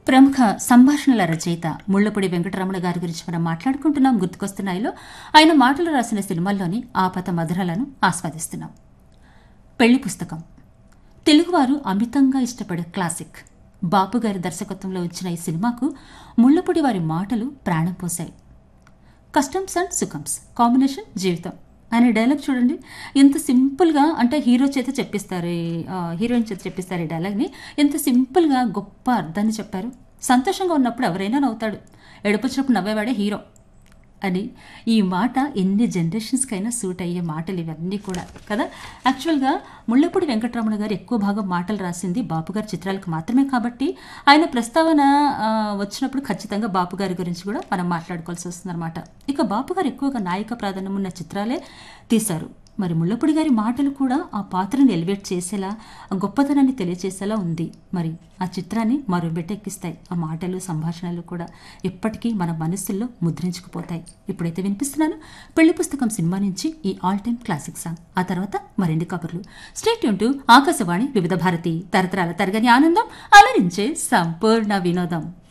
ప్రముఖ సంభాషణల రచయిత ముళ్లపూడి వెంకటరమణ గారి గురించి మనం మాట్లాడుకుంటున్నాం గుర్తుకొస్తున్నాయిలో ఆయన మాటలు రాసిన సినిమాల్లోని ఆపత మధురలను ఆస్వాదిస్తున్నాం పెళ్లి పుస్తకం తెలుగువారు అమితంగా ఇష్టపడే క్లాసిక్ బాపు గారి దర్శకత్వంలో వచ్చిన ఈ సినిమాకు ముళ్లపూడి వారి మాటలు ప్రాణం పోశాయి కస్టమ్స్ అండ్ సుకమ్స్ కాంబినేషన్ జీవితం అనే డైలాగ్ చూడండి ఎంత సింపుల్గా అంటే హీరో చేత చెప్పిస్తారు ఈ, ఆ, హీరోయిన్ చేత చెప్పిస్తారు ఈ డైలాగ్ని ఎంత సింపుల్గా గొప్ప అర్థాన్ని చెప్పారు సంతోషంగా ఉన్నప్పుడు ఎవరైనా నవ్వుతాడు ఎడపొచ్చినప్పుడు నవ్వేవాడే హీరో అని ఈ మాట ఎన్ని జనరేషన్స్కైనా సూట్ అయ్యే మాటలు ఇవన్నీ కూడా కదా యాక్చువల్గా ముళ్ళపూడి వెంకటరమణ గారు ఎక్కువ భాగం మాటలు రాసింది బాపు గారి చిత్రాలకు మాత్రమే కాబట్టి ఆయన ప్రస్తావన ఆ, వచ్చినప్పుడు ఖచ్చితంగా బాపు గారి గురించి కూడా మనం మాట్లాడుకోవాల్సి వస్తుందన్నమాట ఇక బాపు గారు ఎక్కువగా నాయక ప్రాధాన్యం ఉన్న చిత్రాలే తీశారు మరి ముళ్ళపూడి గారి మాటలు కూడా ఆ పాత్రను ఎలివేట్ చేసేలా ఆ గొప్పతనాన్ని తెలియచేసేలా ఉంది మరి ఆ చిత్రాన్ని మరో బెట్టెక్కిస్తాయి ఆ మాటలు సంభాషణలు కూడా ఎప్పటికీ మన మనస్సుల్లో ముద్రించుకుపోతాయి ఇప్పుడైతే వినిపిస్తున్నాను పెళ్లి పుస్తకం సినిమా నుంచి ఈ ఆల్ టైమ్ క్లాసిక్ సాంగ్ ఆ తర్వాత మరిన్ని కబుర్లు స్టేట్ యూన్ టు ఆకాశవాణి వివిధ భారతి తరతరాల తరగని ఆనందం అలరించే సంపూర్ణ వినోదం